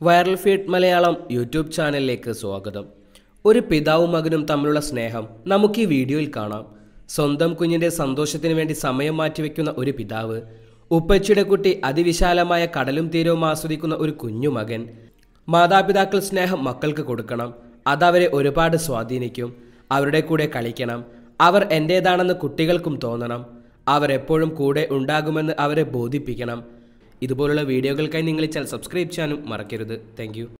viral feed Malayalam YouTube ചാനലിലേക്ക് സ്വാഗതം ഒരു പിതാവും മകനും തമ്മിലുള്ള സ്നേഹം നമുക്ക് ഈ വീഡിയോയിൽ കാണാം സ്വന്തം കുഞ്ഞിന്റെ സന്തോഷത്തിന് വേണ്ടി സമയം മാറ്റിവെക്കുന്ന ഒരു പിതാവ് ഉപ്പച്ചിയുടെ കുട്ടി അതിവിശാലമായ കടലും തീരവും ആസ്വദിക്കുന്ന ഒരു കുഞ്ഞു മകൻ മാതാപിതാക്കൾ സ്നേഹം മക്കൾക്ക് കൊടുക്കണം അതവരെ ഒരുപാട് സ്വാധീനിക്കും അവരുടെ കൂടെ കളിക്കണം അവർ എൻ്റേതാണെന്ന് കുട്ടികൾക്കും തോന്നണം അവർ എപ്പോഴും കൂടെ ഉണ്ടാകുമെന്ന് അവരെ ബോധിപ്പിക്കണം ഇതുപോലുള്ള വീഡിയോകൾക്കായി നിങ്ങൾ ഈ ചാനൽ സബ്സ്ക്രൈബ് ചെയ്യാനും മറക്കരുത് താങ്ക്